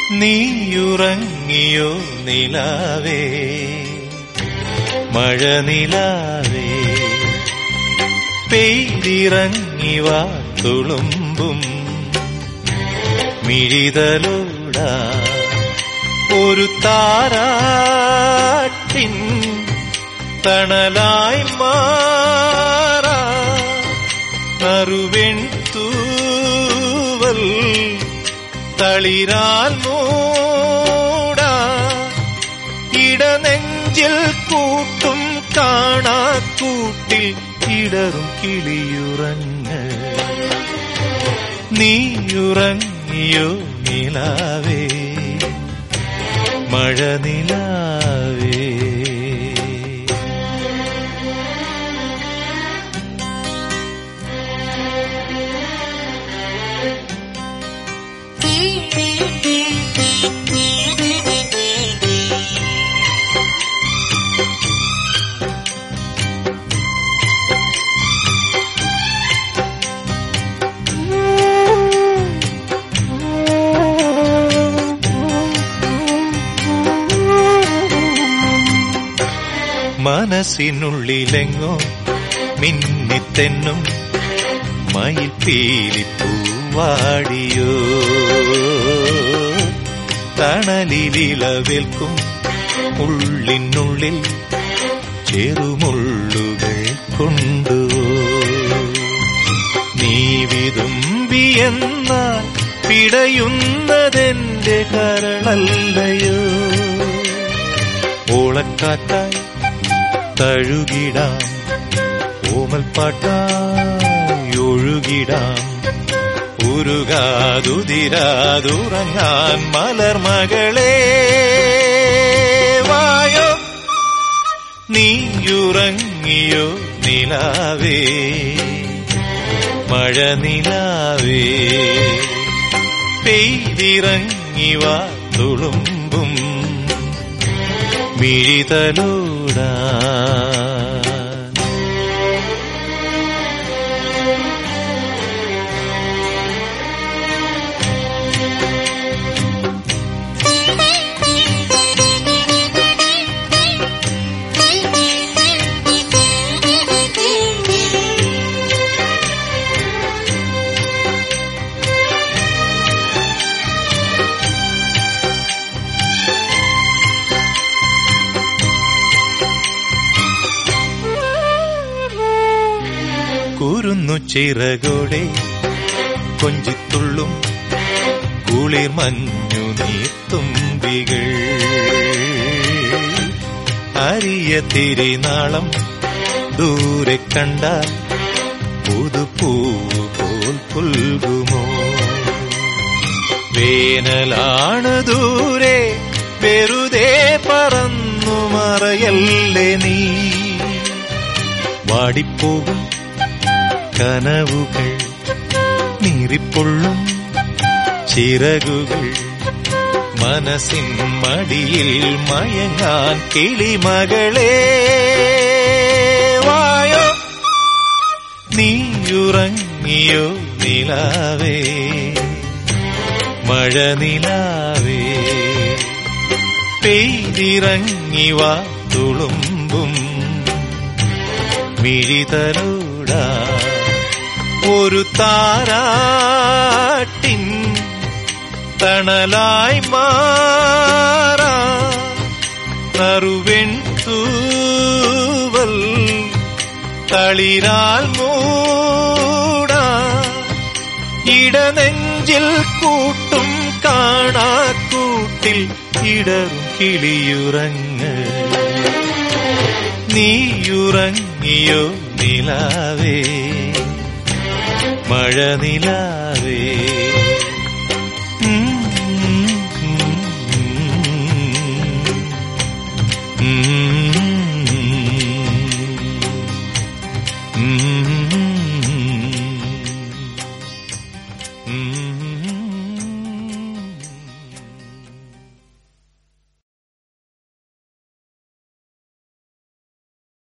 നീയുറങ്ങിയോ നിലാവേ മഴ നിലാവേ പെയ്തിറങ്ങി വാ തുളുമ്പും മിഴിതലോടാ ഒരു താരാട്ടിൻ തണലായി മാറാ നറുവെൺ തൂവൽ തളിരാൽ മൂടാ ഇടനെഞ്ചിൽ കൂട്ടും കാണാ കൂട്ടിൽ ഇടറും കിളിയുറങ്ങ് നീയുറങ്ങിയോ നിലാവേ മഴ നിലാവേ മനസ്സിനുള്ളിലെങ്ങോ മിന്നിത്തെന്നും മയിൽ പീലിപ്പൂവാടിയോ തണലിലിളവേൽക്കും ഉള്ളിനുള്ളിൽ ചെറുമുള്ളുകൾ കൊണ്ടുവോ നീ വിതുമ്പിയെന്നാൽ പിടയുന്നതെന്റെ കരളല്ലയോ ഓളക്കാറ്റായി തഴുകിടാം ഓമൽപ്പാട്ടായി ഒഴുകിടാം ഉരുകാതുതിരാതുറങ്ങാൻ മലർമകളെ വായോ നീയുറങ്ങിയോ നിലാവേ മഴ നിലാവേ പെയ്തിറങ്ങി വാ തുളുമ്പും മിഴിതലോടാ കുരുന്നു ചിറകോടെ കൊഞ്ചിത്തുള്ളും കുളിർ മഞ്ഞു നീർത്തുമ്പികൾ അരിയ തിരിനാളം ദൂരെ കണ്ടാൽ പുതുപൂവ് പോൽ പുൽകുമോ വേനലാണ് ദൂരെ വെറുതെ പറന്നു മറയല്ലേ നീ വാടിപ്പോകും കനവുകൾ നീറിപ്പൊള്ളും ചിറകുകൾ മനസ്സിൻ മടിയിൽ മയങ്ങാൻ കിളിമകളെ വായോ നീയുറങ്ങിയോ നിലാവേ മഴ നിലാവേ പെയ്തിറങ്ങി വാ തുളുമ്പും മിഴിതലോടാ ഒരു താരാട്ടിൻ തണലായി മാറാ നറുവെൺ തൂവൽ തളിരാൽ മൂടാ ഇടനെഞ്ചിൽ കൂട്ടും കാണാ കൂട്ടിൽ ഇടറും കിളിയുറങ്ങ് നീയുറങ്ങിയോ നിലാവേ മഴ നിലാവേ